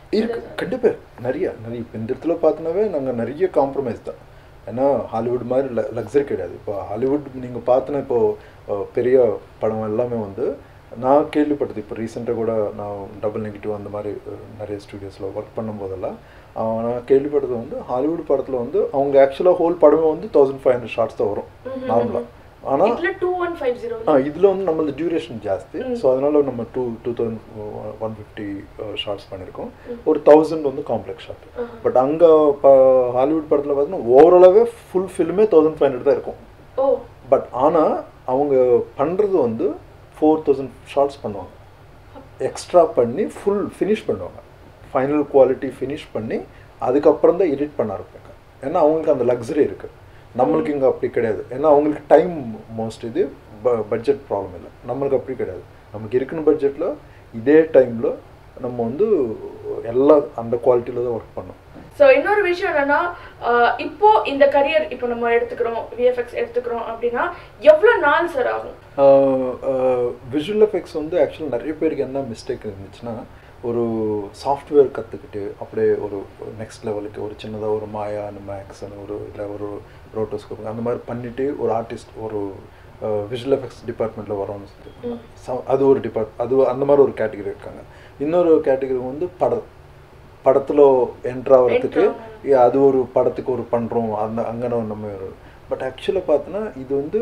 இருக்கு கண்டிப்பாக நிறைய நிறைய இப்போ இந்த இடத்துல பார்த்தோன்னாவே நாங்கள் நிறைய காம்ப்ரமைஸ் தான் ஏன்னா ஹாலிவுட் மாதிரி ல லக்ஸரி கிடையாது இப்போ ஹாலிவுட் நீங்கள் பார்த்தோன்னா இப்போ அஹ், பெரிய படம் எல்லாமே வந்து நான் கேள்விப்பட்டது இப்போ ரீசெண்டாக கூட நான் டபுள் நெகட்டிவ் அந்த மாதிரி அஹ், நிறைய ஸ்டுடியோஸில் ஒர்க் பண்ணும்போதெல்லாம் அஹ், நான் கேள்விப்பட்டது வந்து ஹாலிவுட் படத்தில் வந்து அவங்க ஆக்சுவலாக ஹோல் படமே வந்து தௌசண்ட் ஃபைவ் ஹண்ட்ரட் ஷார்ட்ஸ் தான் வரும் நார்மலாக ஆனால் இதுல டூ ஒன் ஃபைவ் ஜீரோ ஆ இதில் வந்து நம்மளது டியூரேஷன் ஜாஸ்தி ஸோ அதனால நம்ம two two thousand one fifty shots பண்ணியிருக்கோம் ஒரு தௌசண்ட் வந்து காம்ப்ளெக்ஸ் ஷார்ட் பட் அங்கே இப்போ ஹாலிவுட் படத்தில் பார்த்தீங்கன்னா ஓவராலாகவே ஃபுல் ஃபில்மே தௌசண்ட் ஃபைவ் ஹண்ட்ரட் தான் இருக்கும் ஓ பட் ஆனால் அவங்க பண்ணுறது வந்து ஃபோர் தௌசண்ட் ஷார்ட்ஸ் பண்ணுவாங்க எக்ஸ்ட்ரா பண்ணி ஃபுல் ஃபினிஷ் பண்ணுவாங்க ஃபைனல் குவாலிட்டி ஃபினிஷ் பண்ணி அதுக்கப்புறம் தான் எடிட் பண்ண ஆரம்பிப்பாங்க ஏன்னா அவங்களுக்கு அந்த லக்ஸரி இருக்குது நம்மளுக்கு இங்கே அப்படி கிடையாது ஏன்னா அவங்களுக்கு டைம் மோஸ்ட் இது பட்ஜெட் ப்ராப்ளம் இல்லை நம்மளுக்கு அப்படி கிடையாது நமக்கு இருக்கிற பட்ஜெட்டில் இதே டைமில் நம்ம வந்து எல்லாம் அந்த குவாலிட்டியில் தான் ஒர்க் பண்ணோம் ஸோ இன்னொரு விஷயம் என்னன்னா ஆஹ் இப்போ இந்த கரியர் இப்போ நம்ம எடுத்துக்கிறோம் விஎஃப்எக்ஸ் எடுத்துக்கிறோம் அப்படின்னா எவ்வளோ நாள் சார் ஆகும் விஷுவல் எஃபெக்ட்ஸ் வந்து ஆக்சுவலாக நிறைய பேருக்கு என்ன மிஸ்டேக் இருந்துச்சுன்னா ஒரு சாஃப்ட்வேர் கற்றுக்கிட்டு அப்படியே ஒரு நெக்ஸ்ட் லெவலுக்கு ஒரு சின்னதாக ஒரு மாயா அந்த மேக்ஸ்னு ஒரு இல்லை ஒரு ரோட்டோஸ்கோப் அந்த மாதிரி பண்ணிவிட்டு ஒரு ஆர்டிஸ்ட் ஒரு விஷுவல் எஃபெக்ட்ஸ் டிபார்ட்மெண்ட்டில் வரோம்னு சொல்லி ச- அது ஒரு டிபார்ட் அது அந்த மாதிரி ஒரு கேட்டகரி இருக்காங்க இன்னொரு கேட்டகரி வந்து படம் படத்தில் என்ட்ரு ஆகிறதுக்கு Enter அது ஒரு படத்துக்கு ஒரு பண்ணுறோம் அந்த அங்கே நம்ம பட் ஆக்சுவலாக பார்த்தோன்னா இது வந்து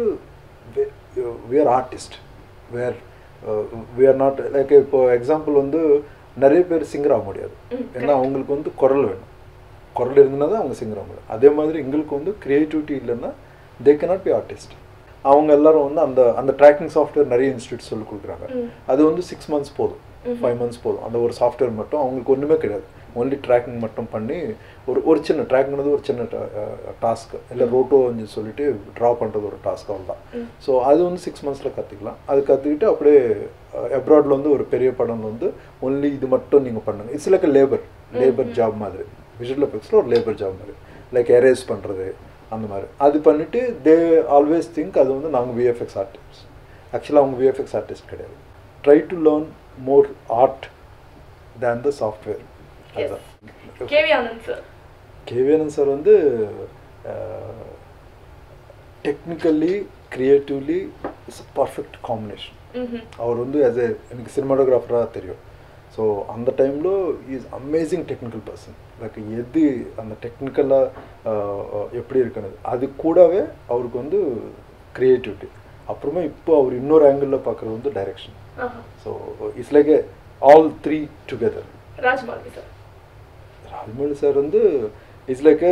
where artist where we are not like இப்போ எக்ஸாம்பிள் வந்து நிறைய பேர் சிங்கர் ஆக முடியாது ஏன்னா அவங்களுக்கு வந்து குரல் வேணும் குரல் இருந்ததுனா தான் அவங்க சிங்கர் ஆக முடியும் அதே மாதிரி எங்களுக்கு வந்து க்ரியேட்டிவிட்டி இல்லைன்னா தே cannot பி ஆர்டிஸ்ட் அவங்க எல்லாரும் வந்து அந்த அந்த ட்ராக்கிங் சாஃப்ட்வேர் நிறைய இன்ஸ்டியூட் சொல்லி கொடுக்குறாங்க அது வந்து சிக்ஸ் மந்த்ஸ் போதும் ஃபைவ் மந்த்ஸ் போதும் அந்த ஒரு சாஃப்ட்வேர் மட்டும் அவங்களுக்கு ஒன்றுமே கிடையாது ஒன்லி ட்ராக்கிங் மட்டும் பண்ணி ஒரு ஒரு சின்ன ட்ராக்ங்கிறது ஒரு சின்ன டாஸ்க் இல்லை ரோட்டோன்னு சொல்லிட்டு ட்ரா பண்ணுறது ஒரு டாஸ்க் அவ்வளோதான் ஸோ அது வந்து சிக்ஸ் மந்த்ஸில் கற்றுக்கலாம் அது கற்றுக்கிட்டு அப்படியே அப்ராடில் வந்து ஒரு பெரிய படம் வந்து ஒன்லி இது மட்டும் நீங்கள் பண்ணுங்க it's like labour labour job மாதிரி விஷுவல் எஃபெக்ட்ஸில் ஒரு லேபர் ஜாப் மாதிரி லைக் எரேஸ் பண்ணுறது அந்த மாதிரி அது பண்ணிவிட்டு தே ஆல்வேஸ் திங்க் அது வந்து நாங்கள் விஎஃப்எக்ஸ் ஆர்டிஸ்ட் ஆக்சுவலாக அவங்க விஎஃப்எக்ஸ் ஆர்டிஸ்ட் கிடையாது try to learn more art than the software அதுதான் கேவி ஆனந்த் சார் கேவியனன் சார் வந்து technically creatively it's perfect combination அவர் வந்து ஆஸ் எ எனக்கு சினிமாட்டோகிராஃபராக தெரியும் ஸோ அந்த டைமில் is amazing technical person like எது அந்த டெக்னிக்கலாக எப்படி இருக்குன்னு அது கூடவே அவருக்கு வந்து க்ரியேட்டிவிட்டி அப்புறமா இப்போ அவர் இன்னொரு ஆங்கிளில் பார்க்குறது வந்து direction so it's like all three together Rajamouli sir Rajamouli sir வந்து இட்ஸ் லைக்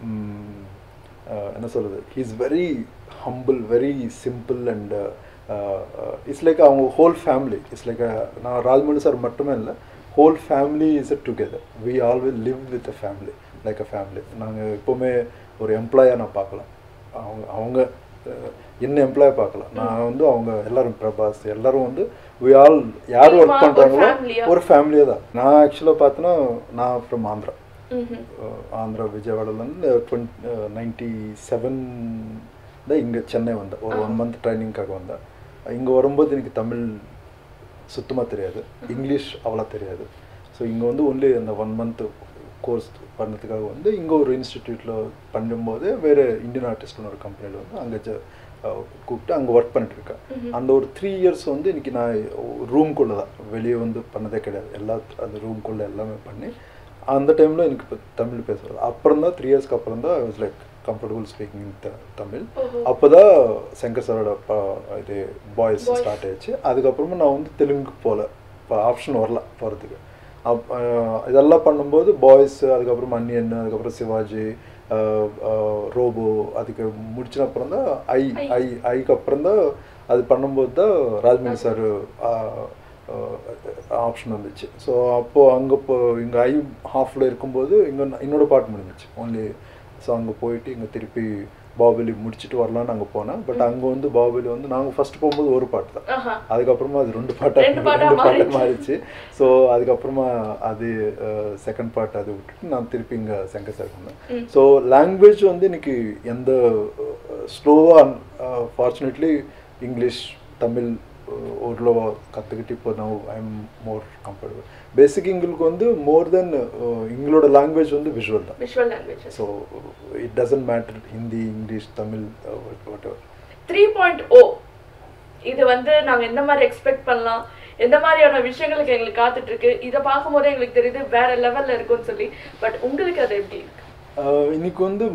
என்ன சொல்கிறது is very humble very simple and it's like அவங்க ஹோல் ஃபேமிலி இட்ஸ் லைக் நான் ராஜமௌழி சார் மட்டுமே இல்லை whole family is a together we always live with a family like a family நாங்கள் எப்போவுமே ஒரு எம்ப்ளாயாக நான் பார்க்கலாம் அவங்க அவங்க அஹ், என்ன எம்ப்ளாயை பார்க்கலாம் நான் வந்து அவங்க எல்லாரும் பிரபாஸ் எல்லாரும் வந்து வி ஆல் யார் Team-ஆ, ஒர்க் ஒரு பண்ணுறாங்களோ family-ஆ. ஒரு ஃபேமிலியாக தான் நான் ஆக்சுவலாக பார்த்தோன்னா நான் ஃப்ரம் ஆந்திரா ம்ஹும். அஹ் ஆந்திரா விஜயவாடாலேருந்து டுவெண்ட் நைன்டி செவன் தான் இங்கே சென்னை வந்தேன் ஒரு ஒன் மந்த் ட்ரைனிங்காக வந்தேன் இங்கே வரும்போது எனக்கு தமிழ் சுத்தமாக தெரியாது இங்கிலீஷ் அவ்வளோ தெரியாது ஸோ இங்கே வந்து ஒன்லி அந்த ஒன் மந்த் கோர்ஸ் பண்ணதுக்காக வந்து இங்கே ஒரு இன்ஸ்டிடியூட்டில் பண்ணும்போது வேறு இந்தியன் ஆர்டிஸ்ட்னு ஒரு கம்பெனியில் வந்து அங்கே கூப்பிட்டு அங்கே ஒர்க் பண்ணிட்டு இருக்கேன் அந்த ஒரு த்ரீ இயர்ஸ் வந்து இன்னைக்கு நான் ரூம்குள்ளே தான் வெளியே வந்து பண்ணதே கிடையாது எல்லா அந்த ரூம்குள்ளே எல்லாமே பண்ணி அந்த டைமில் எனக்கு இப்போ தமிழ் பேசுறது அப்புறம் தான் த்ரீ இயர்ஸ்க்கு அப்புறம் தான் was like comfortable speaking Tamil ஓஹோ. அப்போ தான் சங்கர் சாரோட ப- இது பாய்ஸ் Boys. ஸ்டார்ட் ஆயிடுச்சு அதுக்கப்புறமா நான் வந்து தெலுங்கு போகல இப்போ ஆப்ஷன் வரல போகிறதுக்கு அப் அஹ் இதெல்லாம் பண்ணும்போது பாய்ஸ் அதுக்கப்புறம் அன்னியன் அதுக்கப்புறம் சிவாஜி அஹ் அஹ் ரோபோ அதுக்கு முடிச்சின அப்புறம் தான் ஐ ஐ ஐக்கு அப்புறம் தான் அது பண்ணும்போது தான் ராஜ்மணி சார் ஆப்ஷன் வந்துச்சு ஸோ அப்போது அங்கே இப்போ இங்கே ஐ ஹாஃபில் இருக்கும்போது இங்கே என்னோட பாட்டு முடிஞ்சிச்சு ஒன்லி ஸோ அங்கே போயிட்டு இங்கே திருப்பி பாகுபலி முடிச்சுட்டு வரலான்னு அங்கே போனேன் பட் அங்கே வந்து பாகுபலி வந்து நாங்கள் ஃபர்ஸ்ட் போகும்போது ஒரு பாட்டு தான் ஆஹா. அதுக்கப்புறமா அது ரெண்டு பாட்டாக ரெண்டு பாட்டா ரெண்டு பாட்டாக மாறிடுச்சு. மாறிடுச்சு ஸோ அதுக்கப்புறமா அது செகண்ட் பார்ட் அது விட்டுட்டு நான் திருப்பி இங்கே சங்கர் சார் பண்ணேன் ஸோ லாங்குவேஜ் வந்து இன்னைக்கு எந்த ஸ்லோவாக ஃபார்ச்சுனேட்லி இங்கிலீஷ் தமிழ் ஓரளவு கற்றுக்கிட்டு இப்போ நான் ஐ எம் மோர் கம்ஃபர்டபுள் பேசிக் எங்களுக்கு வந்து மோர் தென் எங்களோட லாங்குவேஜ் வந்து விஷுவல் தான் visual languages so it doesn't matter Hindi English Tamil whatever three point oh இது வந்து நாங்க எந்த மாதிரி எக்ஸ்பெக்ட் பண்ணலாம் எந்த மாதிரியான விஷயங்களுக்கு எங்களுக்கு காத்துட்டு இருக்கு இதை பார்க்கும்போதே எங்களுக்கு தெரியுது வேற லெவல்ல இருக்கும்னு சொல்லி பட் உங்களுக்கு அது எப்படி இருக்கு ஆஹ் இன்னைக்கு வந்து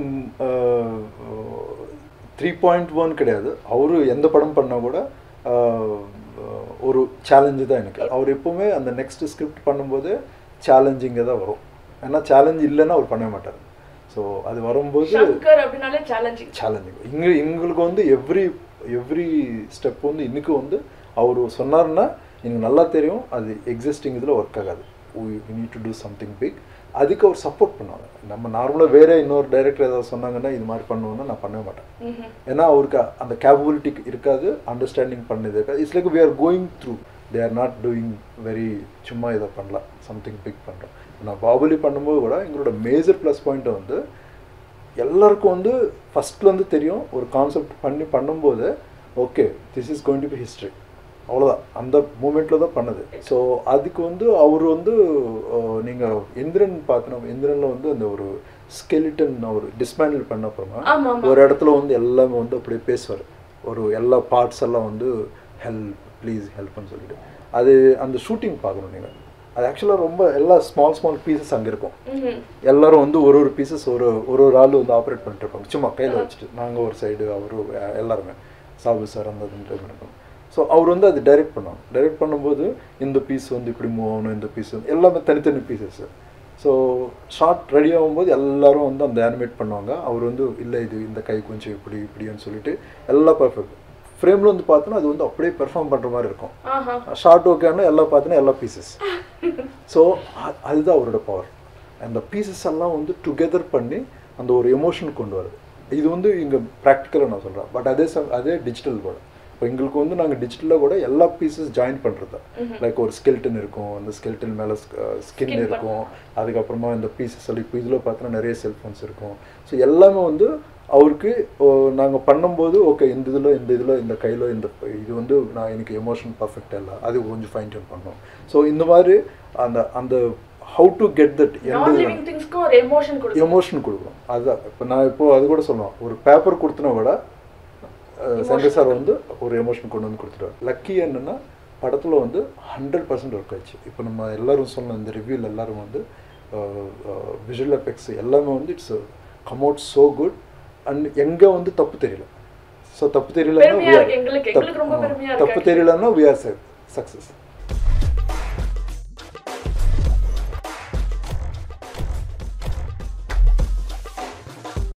த்ரீ பாயிண்ட் ஒன் கிடையாது அவரு எந்த படம் பண்ணால் கூட ஆஹ் ஒரு சேலஞ்சு தான் எனக்கு அவர் எப்பவுமே அந்த நெக்ஸ்ட் ஸ்கிரிப்ட் பண்ணும்போது சேலஞ்சிங்காக தான் வரும் ஏன்னா சேலஞ்ச் இல்லைன்னா அவர் பண்ணவே மாட்டார் ஸோ அது வரும்போது சங்கர் அப்படின்னாலே சேலஞ்சிங் சேலஞ்சிங் இங்க எங்களுக்கு வந்து எவ்ரி எவ்ரி ஸ்டெப் வந்து இன்னைக்கு வந்து அவர் சொன்னார்னா எனக்கு நல்லா தெரியும் அது எக்ஸிஸ்டிங் இதில் ஒர்க் ஆகாது we need to do something big அதுக்கு அவர் சப்போர்ட் பண்ணுவாங்க நம்ம நார்மலாக வேற இன்னொரு டைரக்டர் ஏதாவது சொன்னாங்கன்னா இது மாதிரி பண்ணுவோம்னா நான் பண்ணவே மாட்டேன் ஏன்னா அவருக்கு அந்த கேப்பபிலிட்டி இருக்காது அண்டர்ஸ்டாண்டிங் பண்ணது இருக்காது it's like we are going through they are not doing very சும்மா இதை பண்ணலாம் சம்திங் பிக் பண்ணுறோம் நான் பாகுபலி பண்ணும்போது கூட எங்களோட மேஜர் ப்ளஸ் பாயிண்ட்டை வந்து எல்லாருக்கும் வந்து ஃபஸ்ட்லேருந்து தெரியும் ஒரு கான்செப்ட் பண்ணி பண்ணும்போது okay this is going to be history அவ்வளோதான் அந்த மூமெண்ட்டில் தான் பண்ணது ஸோ அதுக்கு வந்து அவர் வந்து நீங்கள் எந்திரன் பார்த்தோம் எந்திரனில் வந்து அந்த ஒரு ஸ்கெலிட்டன் அவர் டிஸ்மேண்டில் பண்ண அப்புறமா ஆமா, ஆமா. ஒரு இடத்துல வந்து எல்லாமே வந்து அப்படியே பேசுவார் ஒரு எல்லா பார்ட்ஸ் எல்லாம் வந்து ஹெல்ப் ப்ளீஸ் ஹெல்ப்னு சொல்லிட்டு அது அந்த ஷூட்டிங் பார்க்கணும் நீங்கள் அது ஆக்சுவலாக ரொம்ப எல்லா ஸ்மால் ஸ்மால் பீசஸ் அங்கே இருக்கும் எல்லாரும் வந்து ஒரு ஒரு பீசஸ் ஒரு ஒரு ஒரு ஆள் வந்து ஆப்ரேட் பண்ணிட்டு இருப்பாங்க சும்மா கையில் வச்சுட்டு நாங்கள் ஒரு சைடு அவரு அஹ், எல்லாருமே சாபு சார் அந்த இதுன்ற மாதிரி இருக்கும் ஸோ அவர் வந்து அது டைரக்ட் பண்ணுவாங்க டைரக்ட் பண்ணும்போது இந்த பீஸ் வந்து இப்படி மூவ் ஆகணும் இந்த பீஸ் வந்து எல்லாமே தனித்தனி பீசஸ் ஸோ ஷார்ட் ரெடி ஆகும்போது எல்லாரும் வந்து அந்த அனிமேட் பண்ணுவாங்க அவர் வந்து இல்லை இது இந்த கை கொஞ்சம் இப்படி இப்படின்னு சொல்லிட்டு எல்லாம் பர்ஃபெக்ட் ஃப்ரேமில் வந்து பார்த்தோன்னா அது வந்து அப்படியே பெர்ஃபார்ம் பண்ணுற மாதிரி இருக்கும் ஆஹா ஷார்ட் ஓகேன்னா எல்லாம் பார்த்தீங்கன்னா எல்லா பீசஸ் ஸோ அதுதான் அவரோட பவர் அந்த பீசஸ் எல்லாம் வந்து டுகெதர் பண்ணி அந்த ஒரு எமோஷன் கொண்டு வருது இது வந்து இங்கே ப்ராக்டிக்கலாக நான் சொல்கிறேன் பட் அதே சம் அதே டிஜிட்டல் கூட இப்போ எங்களுக்கு வந்து நாங்கள் டிஜிட்டலில் கூட எல்லா பீசஸ் ஜாயின் பண்ணுறது தான் லைக் ஒரு ஸ்கெல்டன் இருக்கும் அந்த ஸ்கெல்டன் மேலே ஸ்கின் Skin இருக்கும் அதுக்கப்புறமா இந்த பீசஸ் எல்லாம் இப்போ இதில் பார்த்தோன்னா நிறைய செல்ஃபோன்ஸ் இருக்கும் ஸோ எல்லாமே வந்து அவருக்கு நாங்கள் பண்ணும்போது ஓகே இந்த இதில் இந்த இதில் இந்த கையில் இந்த இது வந்து நான் எனக்கு எமோஷன் பர்ஃபெக்டாக இல்லை அது கொஞ்சம் ஃபைன் டியூன் பண்ணோம் ஸோ இந்த மாதிரி அந்த அந்த how to get that non living திங்ஸ்க்கும் ஒரு எமோஷன் கொடுக்கும் எமோஷன் கொடுக்கணும் அதுதான் இப்போ நான் இப்போ அது கூட சொல்லுவேன் ஒரு பேப்பர் கொடுத்தனா விட அஹ், சங்கர் சார் வந்து ஒரு எமோஷன் கொண்டு வந்து கொடுத்துருவார் லக்கி என்னன்னா படத்தில் வந்து ஹண்ட்ரட் பர்சன்ட் ஒர்க் ஆச்சு இப்போ நம்ம எல்லாரும் சொன்ன இந்த ரிவ்யூவில் எல்லாரும் வந்து விஷுவல் எஃபெக்ட்ஸ் எல்லாமே வந்து it's come out so good and எங்கே வந்து தப்பு தெரியல ஸோ தப்பு தெரியலன்னா பெருமையா we are- இருக்கு எங்களுக்கு. எங்களுக்கு ரொம்ப தப்பு- பெருமையா ஆ, இருக்கு தப்பு தெரியலன்னா வி ஆர் சக்ஸஸ்